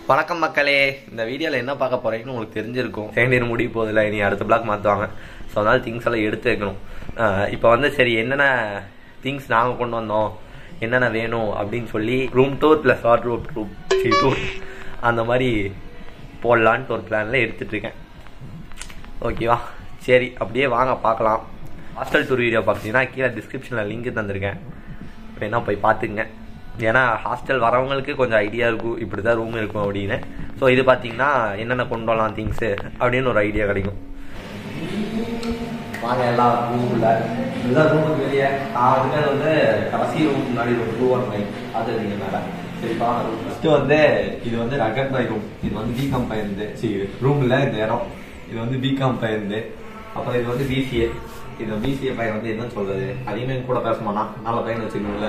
வணக்கம் மக்களே இந்த வீடியோவில் என்ன பார்க்க போறீங்கன்னு உங்களுக்கு தெரிஞ்சிருக்கும் செகண்ட் இயர் முடிய போதில்ல இனி அடுத்த பிளாக் மாற்றுவாங்க ஸோ அதனால திங்ஸ் எல்லாம் எடுத்து வைக்கணும் இப்போ வந்து சரி என்னென்ன திங்ஸ் நாங்கள் கொண்டு வந்தோம் என்னென்ன வேணும் அப்படின்னு சொல்லி room tour plus what room room tour அந்த மாதிரி போடலான்ட்டு ஒரு பிளானில் எடுத்துட்டு இருக்கேன் ஓகேவா சரி அப்படியே வாங்க பார்க்கலாம் ஹாஸ்டல் டூர் வீடியோ பார்த்தீங்கன்னா கீழே டிஸ்கிரிப்ஷனில் லிங்க் தந்திருக்கேன் வேணா போய் பார்த்துக்குங்க ஏன்னா ஹாஸ்டல் வரவங்களுக்கு கொஞ்சம் ஐடியா இருக்கும் இப்படி தான் ரூம் இருக்கும் அப்படின்னு ஸோ இது பார்த்தீங்கன்னா என்னென்ன கொண்டு வரலாம் திங்ஸு அப்படின்னு ஒரு ஐடியா கிடைக்கும் வாங்க எல்லாம் ரூமில் இதுதான் ரூமுக்கு வெளியே நான் இருக்கிறது வந்து கடைசி ரூம் முன்னாடி ஒரு டூ ஒன் ஃபைவ் பார்த்துருக்கீங்க மேலே சரி பாருங்க ஃபஸ்ட்டு வந்து இது வந்து ரகட் பை ரூம் இது வந்து பிகாம் பையந்து சரி ரூமில் இந்த இடம் இது வந்து பிகாம் பையந்து அப்புறம் இது வந்து பிசிஏ இது பிசிஏ பையன் வந்து என்ன சொல்றது அதிகமே கூட பேச மாட்டான் நல்ல பையன் வச்சுக்கணும்ல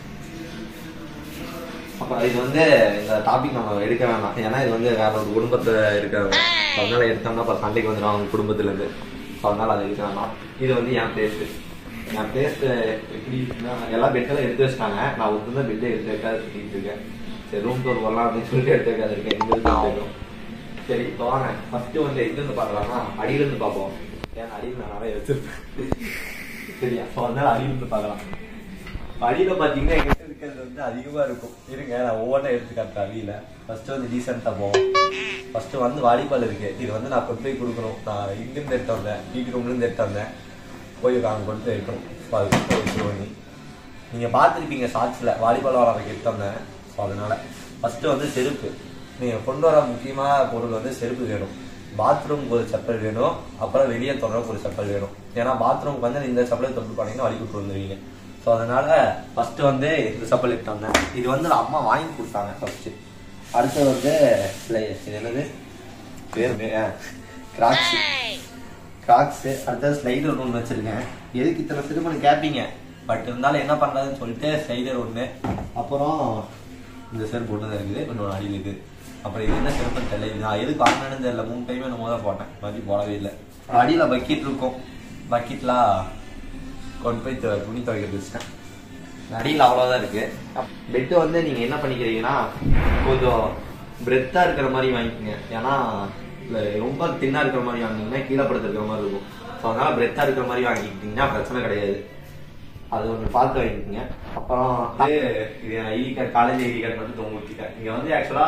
அப்புறம் இது வந்து இந்த டாபிக் நம்ம எடுக்க வேணாம் ஏன்னா இது வந்து வேற ஒரு குடும்பத்துல இருக்கிறவங்க அதனால எடுத்தோம்னா அப்புறம் சண்டைக்கு வந்துடும் அவங்க குடும்பத்துல இருந்து ஸோ அதனால அதை எடுக்க வேணாம் இது வந்து என் பிளேஸ் என் பிளேஸ் எப்படி இருக்குன்னா எல்லா பெட்டெல்லாம் எடுத்து வச்சிட்டாங்க நான் ஒரு தான் பெட்டை எடுத்து வைக்காத சுற்றிட்டு இருக்கேன் சரி ரூம் டோர் வரலாம் அப்படின்னு சொல்லிட்டு எடுத்து வைக்காத இருக்கேன் இங்க இருந்து எடுத்து சரி இப்போ வாங்க ஃபர்ஸ்ட் வந்து எங்கிருந்து பார்க்கலாம்னா அடியிலிருந்து பார்ப்போம் ஏன்னா அடியில் நான் நிறைய வச்சிருப்பேன் சரியா ஸோ அதனால அடியிலிருந்து பார்க்கலாம் அடியில பாத்தீங்கன்னா எங்கிட்ட இருக்கிறது வந்து அதிகமா இருக்கும் இருங்க நான் ஒவ்வொன்றா எடுத்து காட்டுறேன் அடியில ஃபர்ஸ்ட் வந்து டீசெண்டா போவோம் ஃபர்ஸ்ட் வந்து வாலிபால் இருக்கு இது வந்து நான் கொண்டு போய் கொடுக்கணும் நான் இங்கிருந்து எடுத்து வந்தேன் வீட்டு ரூம்ல இருந்து எடுத்து வந்தேன் போய் அங்க கொண்டு போய் வைக்கணும் ஸோ அது கொண்டு போய் வச்சிருவோம் நீ நீங்க பார்த்துருப்பீங்க ஷார்ட்ஸ்ல வாலிபால் விளாட்றதுக்கு எடுத்து வந்தேன் ஸோ அதனால ஃபர்ஸ்ட் வந்து செருப்பு நீங்க கொண்டு வர முக்கியமான பொருள் வந்து செருப்பு வேணும் பாத்ரூம்க்கு ஒரு செப்பல் வேணும் அப்புறம் வெளியே தொடர்க்கு ஒரு செப்பல் வேணும் ஏன்னா பாத்ரூம்க்கு வந்து இந்த செப்பலை தொட்டு போனீங்கன்னா வழி விட்டு வந்துருவீங்க ஸோ அதனால ஃபர்ஸ்ட் வந்து இந்த செப்பல் எடுத்து வந்தேன் இது வந்து அம்மா வாங்கி கொடுத்தாங்க ஃபர்ஸ்ட் அடுத்து வந்து இல்லை, இது என்னது பேர் கிராக்ஸ் கிராக்ஸ் அடுத்தது ஸ்லைடர் ஒன்று வச்சிருக்கேன் எதுக்கு இத்தனை திருமணம் கேட்பீங்க பட் இருந்தாலும் என்ன பண்றதுன்னு சொல்லிட்டு ஸ்லைடர் ஒன்று அப்புறம் இந்த செருப்பு ஒன்று தான் இருக்குது இன்னொன்று அடியில் இருக்குது அப்புறம் இது என்ன செருப்புன்னு தெரியல இது நான் எதுக்கு வாங்கினேன்னு தெரியல மூணு டைமே நம்ம தான் போட்டேன் மறுபடியும் போடவே இல்லை அடியில் பக்கெட் இருக்கும் பக்கெட்லாம் கொண்டு போய் து- துணி துவைக்கிறது வச்சுட்டேன் அடியில் அவ்வளோதான் இருக்கு பெட்டு வந்து நீங்க என்ன பண்ணிக்கிறீங்கன்னா கொஞ்சம் பிரெத்தா இருக்கிற மாதிரி வாங்கிக்கோங்க ஏன்னா இல்ல ரொம்ப தின்னா இருக்கிற மாதிரி வாங்கினீங்கன்னா கீழே படுத்து இருக்கிற மாதிரி இருக்கும் ஸோ அதனால பிரெத்தா இருக்கிற மாதிரி வாங்கிக்கிட்டீங்கன்னா பிரச்சனை கிடையாது அது ஒன்று பார்த்து வாங்கிக்கோங்க அப்புறம் வந்து இது ID card college ID card மட்டும் தொங்க விட்டுட்டேன் இங்க வந்து ஆக்சுவலா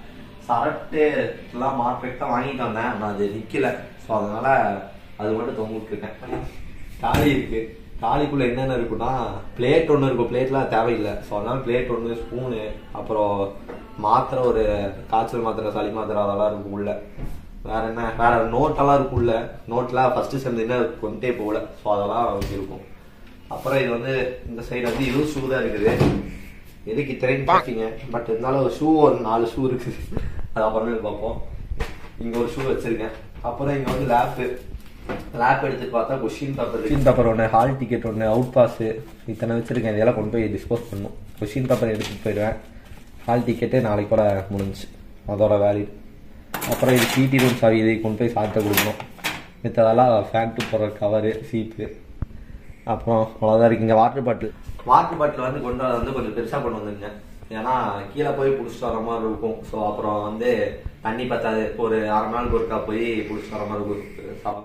சரட்டு எல்லாம் மார்க்கெட் தான் வாங்கிட்டு வந்தேன் ஆனால் அது நிக்கல ஸோ அதனால அது மட்டும் தொங்க விட்டுருக்கேன் தாலி இருக்கு தாலிக்குள்ள என்னென்ன இருக்குன்னா பிளேட் ஒன்று இருக்கும் பிளேட்லாம் தேவையில்லை ஸோ அதனால பிளேட் ஒன்று ஸ்பூனு அப்புறம் மாத்திரை ஒரு காய்ச்சல் மாத்திரை சளி மாத்திரை அதெல்லாம் இருக்கும் உள்ள வேற என்ன வேற நோட்டெல்லாம் இருக்கும் உள்ள நோட்லாம் ஃபர்ஸ்ட் சேர்ந்து என்ன கொண்டே போகல ஸோ அதெல்லாம் இருக்கும் அப்புறம் இது வந்து இந்த சைடு வந்து இதுவும் ஷூ தான் இருக்குது எதுக்கு இத்தனைன்னு பார்த்தீங்க பட் இருந்தாலும் ஷூ ஒரு நாலு ஷூ இருக்குது அது அப்புறமே பார்ப்போம் இங்க ஒரு ஷூ வச்சிருக்கேன் அப்புறம் இங்க வந்து லேப்பு லேப் எடுத்து பார்த்தா கொஷின் பேப்பர் கொஷின் பேப்பர் ஒன்று ஹால் டிக்கெட் ஒன்று அவுட் பாஸ் இத்தனை வச்சிருக்கேன் இதெல்லாம் கொண்டு போய் டிஸ்போஸ் பண்ணும் கொஷின் பேப்பர் எடுத்துட்டு போயிடுவேன் ஹால் டிக்கெட்டு நாளைக்கு கூட முடிஞ்சுச்சு அதோட வேல்யூ அப்புறம் இது பிடி ரூம் சாவி இதை கொண்டு போய் சாப்பிட்டு கொடுக்கணும் மித்ததெல்லாம் ஃபேண்ட்டு போடுற கவரு சீப்பு அப்புறம் அவ்வளோதான் இருக்கு இங்கே வாட்டர் பாட்டில் வாட்டர் பாட்டில் வந்து கொண்டு வர வந்து கொஞ்சம் பெருசாக கொண்டு வந்துருங்க ஏன்னா கீழே போய் பிடிச்சிட்டு வர மாதிரி இருக்கும் ஸோ அப்புறம் வந்து தண்ணி பத்தாது ஒரு அரை மணி நாளுக்கு ஒருக்கா போய் பிடிச்சிட்டு வர மாதிரி இருக்கும்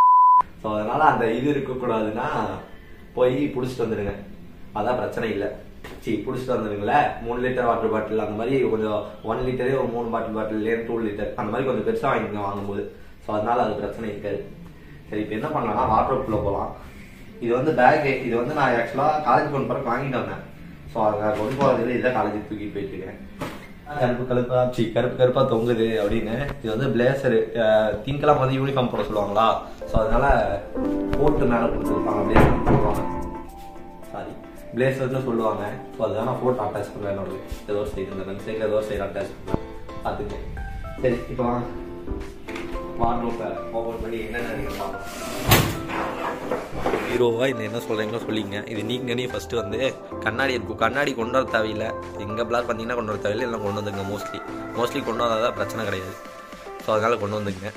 ஸோ அதனால அந்த இது இருக்கக்கூடாதுன்னா போய் பிடிச்சிட்டு வந்துடுங்க அதான் பிரச்சனை இல்லை சரி பிடிச்சிட்டு வந்துடுங்களே மூணு லிட்டர் வாட்டர் பாட்டில் அந்த மாதிரி கொஞ்சம் ஒன் லிட்டரே ஒரு மூணு பாட்டில் பாட்டில் டூ லிட்டர் அந்த மாதிரி கொஞ்சம் பெருசாக வாங்கிக்கோங்க வாங்கும்போது ஸோ அதனால அது பிரச்சனை இருக்காது சரி இப்போ என்ன பண்ணலாம்னா வாட்ரோப்புக்குள்ள போகலாம் இது வந்து பேக் இது வந்து நான் ஆக்சுவலாக காலேஜ் போன பிறகு வாங்கிட்டு வந்தேன் ஸோ அதை கொண்டு போகிறதுல இதான் காலேஜுக்கு தூக்கிட்டு போயிட்டு இருக்கேன் கருப்பு கருப்பா சி கருப்பு கருப்பா தொங்குது அப்படின்னு இது வந்து பிளேசரு திங்கெல்லாம் வந்து யூனிஃபார்ம் போட சொல்லுவாங்களா ஸோ அதனால போட்டு மேலே கொடுத்துருப்பாங்க பிளேசர் போடுவாங்க சாரி பிளேசர்னு சொல்லுவாங்க ஸோ அதுதான் நான் போட்டு அட்டாச் பண்ணுவேன் என்னோட ஏதோ ஒரு சைடு இந்த ரெண்டு சைடில் ஏதோ ஒரு சைடு அட்டாச் பண்ணுவேன் பார்த்துங்க சரி இப்போ வாங்க வார்ட்ரோப்பை ஓப்பன் பண்ணி என்னென்ன இருக்குன்னு பார்ப்போம் ஹீரோவா இந்த என்ன சொல்கிறீங்களோ சொல்லிங்க இது நீங்களே ஃபஸ்ட்டு வந்து கண்ணாடி இருக்கும் கண்ணாடி கொண்டு வர தேவையில்லை எங்கள் பிளாக் பார்த்தீங்கன்னா கொண்டு வர தேவையில்லை எல்லாம் கொண்டு வந்துங்க மோஸ்ட்லி மோஸ்ட்லி கொண்டு வந்தாதான் பிரச்சனை கிடையாது ஸோ அதனால் கொண்டு வந்துங்க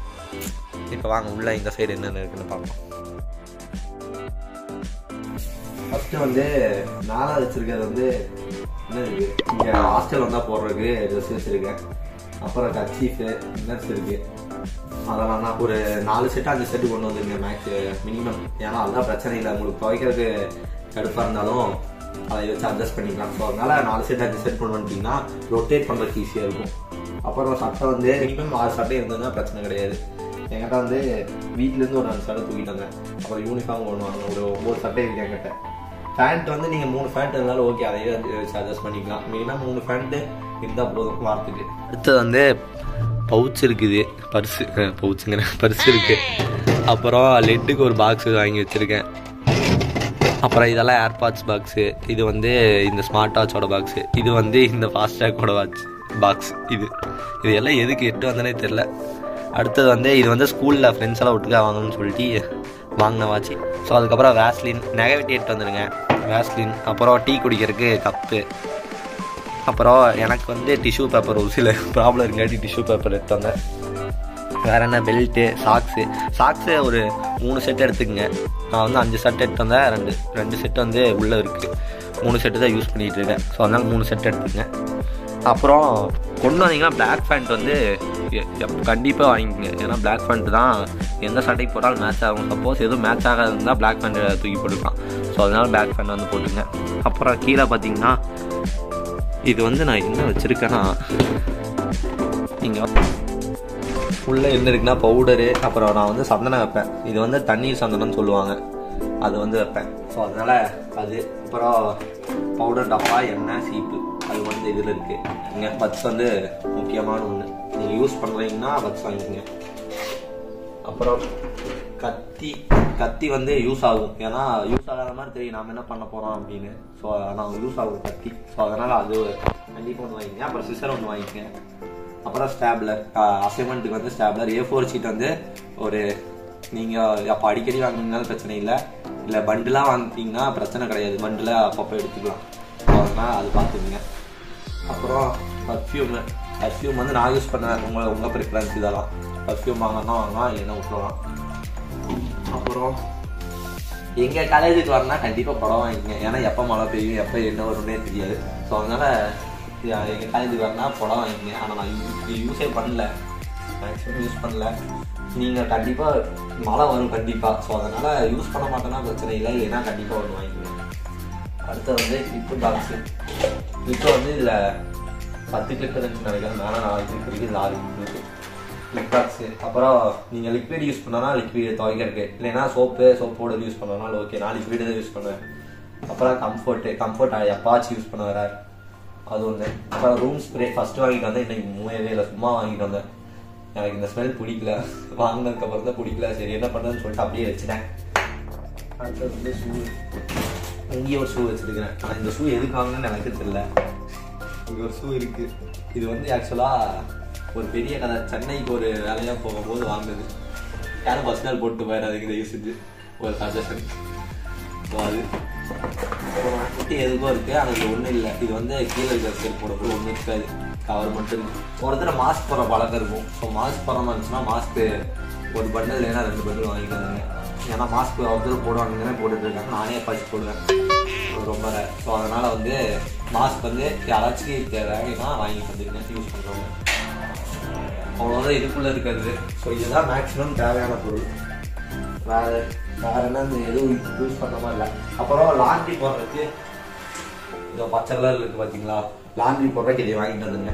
இப்போ வாங்க உள்ள இந்த சைடு என்னென்ன இருக்குன்னு பார்ப்போம் ஃபஸ்ட்டு வந்து நாலாக வச்சிருக்கிறது வந்து என்ன இருக்கு இங்கே ஹாஸ்டல் வந்தால் போடுறதுக்கு ட்ரெஸ் வச்சிருக்கேன் அப்புறம் கச்சீஃபு இன்னர்ஸ் இருக்கு அதெல்லாம் தான் ஒரு நாலு செட்டு அஞ்சு செட்டு கொண்டு வந்துருங்க மேக்ஸ் மினிமம் ஏன்னா அதுதான் பிரச்சனை இல்லை உங்களுக்கு துவைக்கிறதுக்கு கடுப்பாக இருந்தாலும் அதை வச்சு அட்ஜஸ்ட் பண்ணிக்கலாம் ஸோ அதனால நாலு செட் அஞ்சு செட் கொண்டு வந்துட்டீங்கன்னா ரொட்டேட் பண்ணுறதுக்கு ஈஸியாக இருக்கும் அப்புறம் சட்டை வந்து மினிமம் ஆறு சட்டை இருந்ததுன்னா பிரச்சனை கிடையாது என்கிட்ட வந்து வீட்டிலேருந்து ஒரு நாலு சட்டை தூக்கிட்டு வந்தேன் அப்புறம் யூனிஃபார்ம் ஒன்று வாங்க ஒரு ஒம்பது சட்டை இருக்கு என்கிட்ட பேண்ட் வந்து நீங்கள் மூணு பேண்ட் இருந்தாலும் ஓகே அதையே வச்சு அட்ஜஸ்ட் பண்ணிக்கலாம் மெயினாக மூணு பேண்ட்டு இருந்தால் போதும் வாரத்துக்கு அடுத்தது வந்து பவுச் இருக்குது பர்ஸு பவுச்சுங்கிற பர்ஸ் இருக்கு அப்புறம் லெட்டுக்கு ஒரு பாக்ஸ் வாங்கி வச்சுருக்கேன் அப்புறம் இதெல்லாம் ஏர்பாட்ஸ் பாக்ஸு இது வந்து இந்த ஸ்மார்ட் வாட்சோட பாக்ஸு இது வந்து இந்த ஃபாஸ்டேக்கோட வாட்ச் பாக்ஸ் இது இது எல்லாம் எதுக்கு எட்டு வந்தனே தெரில அடுத்தது வந்து இது வந்து ஸ்கூலில் ஃப்ரெண்ட்ஸ் எல்லாம் ஒட்டுக்கா வாங்கணும்னு சொல்லிட்டு வாங்கின வாட்ச் ஸோ அதுக்கப்புறம் வேஸ்லின் நெகவிட்டி எடுத்து வந்துடுங்க வேஸ்லின் அப்புறம் டீ குடிக்கிறதுக்கு கப்பு அப்புறம் எனக்கு வந்து டிஷ்யூ பேப்பர் ஒரு சில ப்ராப்ளம் இருக்காட்டி டிஷ்யூ பேப்பர் எடுத்து வந்தேன் வேற என்ன பெல்ட்டு சாக்ஸு சாக்ஸு ஒரு மூணு செட் எடுத்துக்கங்க நான் வந்து அஞ்சு செட் எடுத்து வந்தேன் ரெண்டு ரெண்டு செட் வந்து உள்ளே இருக்குது மூணு செட்டு தான் யூஸ் பண்ணிகிட்டு இருக்கேன் ஸோ அதனால மூணு செட் எடுத்துக்கங்க அப்புறம் கொண்டு வந்தீங்கன்னா பிளாக் பேண்ட் வந்து கண்டிப்பாக வாங்கிக்கோங்க ஏன்னா பிளாக் பேண்ட் தான் எந்த சட்டைக்கு போட்டாலும் மேட்ச் ஆகும் சப்போஸ் எதுவும் மேட்ச் ஆகாதுன்னா பிளாக் பேண்ட் தூக்கி போட்டுக்கலாம் ஸோ அதனால பிளாக் பேண்ட் வந்து போட்டுங்க அப்புறம் கீழே பார்த்தீங்கன்னா இது வந்து நான் என்ன வச்சுருக்கேன்னா இங்கே உள்ளே என்ன இருக்குன்னா பவுடரு அப்புறம் நான் வந்து சந்தனம் வைப்பேன் இது வந்து தண்ணீர் சந்தனம்னு சொல்லுவாங்க அது வந்து வைப்பேன் ஸோ அதனால அது அப்புறம் பவுடர் டப்பா எண்ணெய் சீப்பு அது வந்து இதில் இருக்கு இங்கே பட்ஸ் வந்து முக்கியமான ஒன்று நீங்கள் யூஸ் பண்ணுறீங்கன்னா பட்ஸ் வாங்கிக்கோங்க அப்புறம் கத்தி கத்தி வந்து யூஸ் ஆகும் ஏன்னா யூஸ் ஆகாத மாதிரி தெரியும் நாம என்ன பண்ண போறோம் அப்படின்னு ஸோ ஆனால் யூஸ் ஆகும் கத்தி ஸோ அதனால அது கண்டிப்பாக ஒன்று வாங்கிக்கங்க அப்புறம் சிசர் ஒன்று வாங்கிக்கங்க அப்புறம் ஸ்டாப்லர் அசைன்மெண்ட்டுக்கு வந்து ஸ்டாப்லர் ஏ ஃபோர் ஷீட் வந்து ஒரு நீங்கள் அப்போ அடிக்கடி வாங்கினீங்கனாலும் பிரச்சனை இல்லை இல்லை பண்டுலாம் வாங்கிட்டீங்கன்னா பிரச்சனை கிடையாது பண்டில் அப்பப்போ எடுத்துக்கலாம் ஸோ அதனால் அது பார்த்துக்குங்க அப்புறம் பர்ஃப்யூமு பர்ஃப்யூம் வந்து நான் யூஸ் பண்ணேன் உங்கள் உங்கள் ப்ரிஃபரன்ஸ் இதெல்லாம் பர்ஃப்யூம் வாங்கினா வாங்கலாம் என்ன விட்டுலாம் அப்புறம் எங்கள் காலேஜுக்கு வரனா கண்டிப்பாக படம் வாங்கிக்கங்க ஏன்னா எப்போ மழை பெய்யும் எப்போ என்ன வரும்னே தெரியாது ஸோ அதனால் எங்கள் காலேஜுக்கு வரனா படம் வாங்கிக்கங்க ஆனால் நான் யூ- யூஸே பண்ணல மேக்ஸிமம் யூஸ் பண்ணல நீங்கள் கண்டிப்பாக மழை வரும் கண்டிப்பாக ஸோ அதனால் யூஸ் பண்ண மாட்டேன்னா பிரச்சனை இல்லை இல்லைன்னா கண்டிப்பாக ஒன்று வாங்கிக்கங்க அடுத்து வந்து கிளிப்பு பாக்ஸு கிளிப்பு வந்து இதில் பத்து கிளிப் இருக்குன்னு நினைக்கிறேன் மேலே நாலு கிளிப் இருக்குது இதில் ஆறு கிளிப் இருக்குது கிளிப் பாக்ஸு அப்புறம் நீங்கள் லிக்விட் யூஸ் பண்ணனா லிக்விட் துவைக்கிறதுக்கு இல்லைன்னா சோப்பு சோப் பவுடர் யூஸ் பண்ணனாலும் ஓகே நான் லிக்விட் தான் யூஸ் பண்ணுவேன் அப்புறம் கம்ஃபர்ட்டு கம்ஃபர்ட் எப்போச்சும் யூஸ் பண்ண வர அது ஒன்று அப்புறம் ரூம் ஸ்ப்ரே ஃபர்ஸ்ட் வாங்கிட்டு வந்தேன் இன்னைக்கு மூயவே இல்லை சும்மா வாங்கிட்டு வந்தேன் எனக்கு இந்த ஸ்மெல் பிடிக்கல வாங்கினதுக்கு அப்புறம் தான் பிடிக்கல சரி என்ன பண்ணுறதுன்னு சொல்லிட்டு அப்படியே வச்சுட்டேன் அடுத்தது வந்து ஷூ இங்கேயும் ஒரு ஷூ வச்சிருக்கிறேன் ஆனால் இந்த ஷூ எதுக்கு வாங்கினேன்னு எனக்கு தெரியல இங்கே ஒரு ஷூ இருக்கு இது வந்து ஆக்சுவலாக ஒரு பெரிய கதை சென்னைக்கு ஒரு வேலையாக போகும்போது வாங்கினது யாரும் பஸ் நாள் போட்டு போயிடாதீங்க தயவு செஞ்சு ஒரு சஜஷன் ஸோ அது அப்புறம் குட்டி எதுக்கோ இருக்கு ஆனால் இது ஒன்றும் இல்லை இது வந்து கீழே இருக்கிற செல் போடக்கூட ஒன்றும் இருக்காது கவர் மட்டும் இருக்கு ஒருத்தர் மாஸ்க் போடுற பழக்கம் இருக்கும் ஸோ மாஸ்க் போடாமல் இருந்துச்சுன்னா மாஸ்க்கு ஒரு பண்டில் இல்லைன்னா ரெண்டு பண்டில் வாங்கிட்டு வந்தாங்க ஏன்னா மாஸ்க் ஒருத்தர் போடுவாங்கன்னு போட்டுட்டு இருக்காங்க நானே பச்சு போடுவேன் ரொம்ப ஸோ அதனால வந்து மாஸ்க் வந்து யாராச்சும் தேவைன்னா வாங்கிட்டு வந்துருக்கேன் யூஸ் பண்ணுறவங்க அவ்வளோதான் இதுக்குள்ளே இருக்கிறது ஸோ இதுதான் மேக்ஸிமம் தேவையான பொருள் வேற வேற என்ன இந்த எதுவும் யூஸ் பண்ண மாதிரி இல்லை அப்புறம் லாண்ட்ரி போடுறதுக்கு இதோ பச்சை கலர் இருக்கு பார்த்தீங்களா லாண்ட்ரி போடுறதுக்கு இதை வாங்கிட்டு வந்துங்க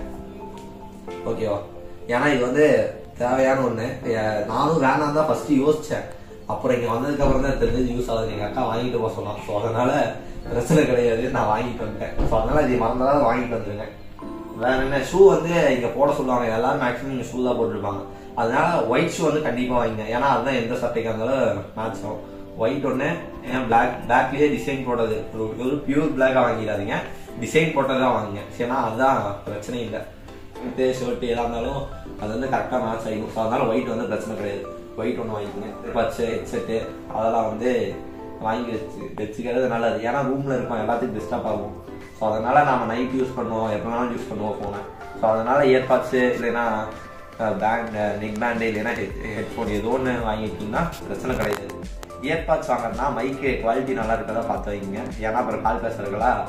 ஓகேவா ஏன்னா இது வந்து தேவையான ஒன்று நானும் வேணாம் தான் ஃபர்ஸ்ட் யோசிச்சேன் அப்புறம் இங்கே வந்ததுக்கு அப்புறம் தான் தெரிஞ்சு யூஸ் ஆகுது எங்கள் அக்கா வாங்கிட்டு போக சொன்னான் ஸோ அதனால பிரச்சனை கிடையாது நான் வாங்கிட்டு வந்துட்டேன் ஸோ அதனால இது மறந்தாலும் வாங்கிட்டு வந்துருங்க வேற என்ன ஷூ வந்து இங்க போட சொல்லுவாங்க எல்லாரும் மேக்ஸிமம் இங்க ஷூ தான் போட்டுருப்பாங்க அதனால ஒயிட் ஷூ வந்து கண்டிப்பா வாங்கிங்க ஏன்னா அதுதான் எந்த சட்டைக்கா இருந்தாலும் மேட்ச் ஆகும் ஒயிட் ஒன்று ஏன் பிளாக் பிளாக்லயே டிசைன் போட்டது ஒரு பியூர் பிளாக்கா வாங்கிடாதீங்க டிசைன் போட்டதான் வாங்குங்க ஏன்னா அதுதான் பிரச்சனை இல்லை இது ஷர்ட் எதா இருந்தாலும் அது வந்து கரெக்டாக மேட்ச் ஆகிடும் ஸோ அதனால ஒயிட் வந்து பிரச்சனை கிடையாது ஒயிட் ஒன்று வாங்கிக்கோங்க பச்சை ஹெட்செட்டு அதெல்லாம் வந்து வாங்கி வச்சு வச்சுக்கிறது நல்லது ஏன்னா ரூம்ல இருக்கும் எல்லாத்துக்கும் டிஸ்டர்ப் ஆகும் ஸோ அதனால நாம நைட் யூஸ் பண்ணுவோம் எப்போனாலும் யூஸ் பண்ணுவோம் ஃபோனை ஸோ அதனால இயர்பாட்ஸு இல்லைன்னா பேண்ட் நெக் பேண்டு இல்லைன்னா ஹெட்ஃபோன் ஏதோ ஒன்று வாங்கிட்டீங்கன்னா பிரச்சனை கிடையாது இயர்பாட்ஸ் வாங்கினா மைக்கு குவாலிட்டி நல்லா இருக்கதா பார்த்து வைங்க ஏன்னா அப்புறம் கால் பேசுறதுக்கெல்லாம்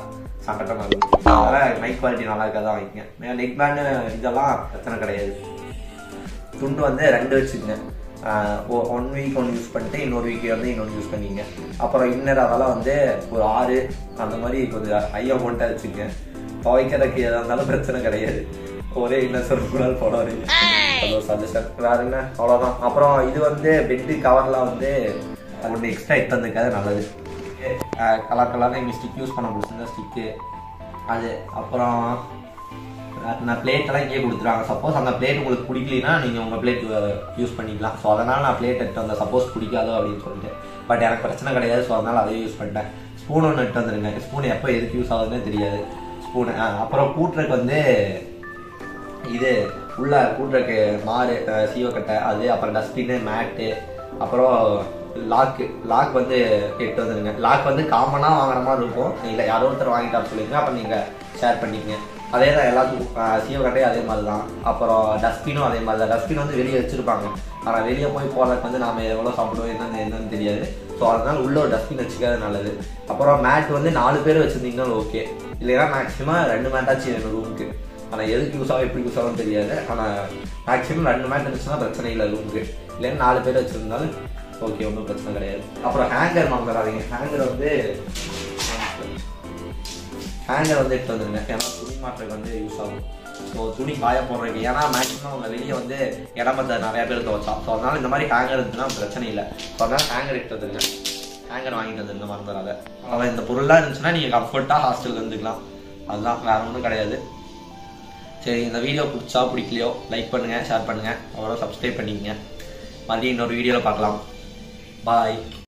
சங்கட்டமா இருக்கும் அதனால மைக் குவாலிட்டி நல்லா இருக்காதான் வாங்கிக்கங்க நெக் பேண்டு இதெல்லாம் பிரச்சனை கிடையாது துண்டு வந்து ரெண்டு வச்சுக்கங்க ஒன் வீக் ஒன்று யூஸ் பண்ணிட்டு இன்னொரு வீக் வந்து இன்னொன்று யூஸ் பண்ணிங்க அப்புறம் இன்னர் அதெல்லாம் வந்து ஒரு ஆறு அந்த மாதிரி கொஞ்சம் ஹை அமௌண்ட்டாக வச்சுக்கங்க துவைக்கிறதுக்கு எதாக இருந்தாலும் பிரச்சனை கிடையாது ஒரே இன்னர் சொல்லக்கூடாது போட வரீங்க அது ஒரு சஜஷன் வேற என்ன அவ்வளோதான் அப்புறம் இது வந்து பெட்டு கவர்லாம் வந்து ஒன்று எக்ஸ்ட்ரா எடுத்து வந்திருக்காது நல்லது கலர் கலராக எங்கள் ஸ்டிக் யூஸ் பண்ண பிடிச்சிருந்தா ஸ்டிக்கு அது அப்புறம் நான் பிளேட் எல்லாம் இங்கே கொடுத்துருவாங்க சப்போஸ் அந்த பிளேட் உங்களுக்கு பிடிக்கலனா நீங்கள் உங்கள் பிளேட் யூஸ் பண்ணிக்கலாம் ஸோ அதனால் நான் பிளேட் எடுத்து வந்தேன் சப்போஸ் பிடிக்காதோ அப்படின்னு சொல்லிட்டு பட் எனக்கு பிரச்சனை கிடையாது ஸோ அதனால் அதையும் யூஸ் பண்ணிட்டேன் ஸ்பூன் ஒன்று எடுத்து வந்துருங்க ஸ்பூன் எப்போ எதுக்கு யூஸ் ஆகுதுன்னே தெரியாது ஸ்பூனு அப்புறம் கூட்டுறதுக்கு வந்து இது உள்ள கூட்டுறதுக்கு மாறு அஹ், சீவக்கட்டை அது அப்புறம் டஸ்ட்பின்னு மேட்டு அப்புறம் லாக்கு லாக் வந்து எடுத்து வந்துருங்க லாக் வந்து காமனாக வாங்குற மாதிரி இருக்கும் இல்லை யாரோ ஒருத்தர் வாங்கிட்டா சொல்லிங்க அப்போ நீங்கள் ஷேர் பண்ணிக்கங்க அதே தான் எல்லாத்துக்கும் அஹ், சீவக்கட்டையும் அதே மாதிரி தான் அப்புறம் டஸ்ட்பினும் அதே மாதிரி தான் டஸ்ட்பின் வந்து வெளியே வச்சிருப்பாங்க ஆனால் வெளியே போய் போகிறதுக்கு வந்து நாம எவ்வளோ சாப்பிடுவோம் என்னன்னு என்னன்னு தெரியாது ஸோ அதனால உள்ள ஒரு டஸ்ட்பின் வச்சுக்கிறது நல்லது அப்புறம் மேட் வந்து நாலு பேர் வச்சிருந்தீங்கன்னாலும் ஓகே இல்லைன்னா மேக்ஸிமம் ரெண்டு மேட்டாச்சும் வேணும் ரூமுக்கு ஆனால் எதுக்கு யூஸ் ஆகும் எப்படி யூஸ் ஆகும் தெரியாது ஆனால் மேக்ஸிமம் ரெண்டு மேட் இருந்துச்சுன்னா பிரச்சனை இல்லை ரூமுக்கு இல்லைன்னா நாலு பேர் வச்சிருந்தாலும் ஓகே ஒன்றும் பிரச்சனை கிடையாது அப்புறம் ஹேங்கர் மறந்துடாதீங்க ஹேங்கர் வந்து ஹேங்கர் வந்து எடுத்து வந்துருங்க ஏன்னா துணி மாற்றுறதுக்கு வந்து யூஸ் ஆகும் ஸோ துணி காய போடுறதுக்கு ஏன்னா மேக்ஸிமம் அவங்க வெளியே வந்து இடமத்த நிறைய பேர் துவச்சா ஸோ அதனால இந்த மாதிரி ஹேங்கர் இருந்துச்சுன்னா பிரச்சனை இல்லை ஸோ அதனால ஹேங்கர் எடுத்து வந்துருங்க ஹேங்கர் வாங்கிட்டு வந்துருங்க மறந்துடாத அவன் இந்த பொருள்லாம் இருந்துச்சுன்னா நீங்கள் கம்ஃபர்ட்டாக ஹாஸ்டலில் இருந்துக்கலாம் அதுதான் வேற ஒன்றும் கிடையாது சரி இந்த வீடியோ பிடிச்சா பிடிக்கலையோ லைக் பண்ணுங்க ஷேர் பண்ணுங்க அப்புறம் சப்ஸ்கிரைப் பண்ணிக்கங்க மறுபடியும் இன்னொரு வீடியோவில் பார்க்கலாம் பாய்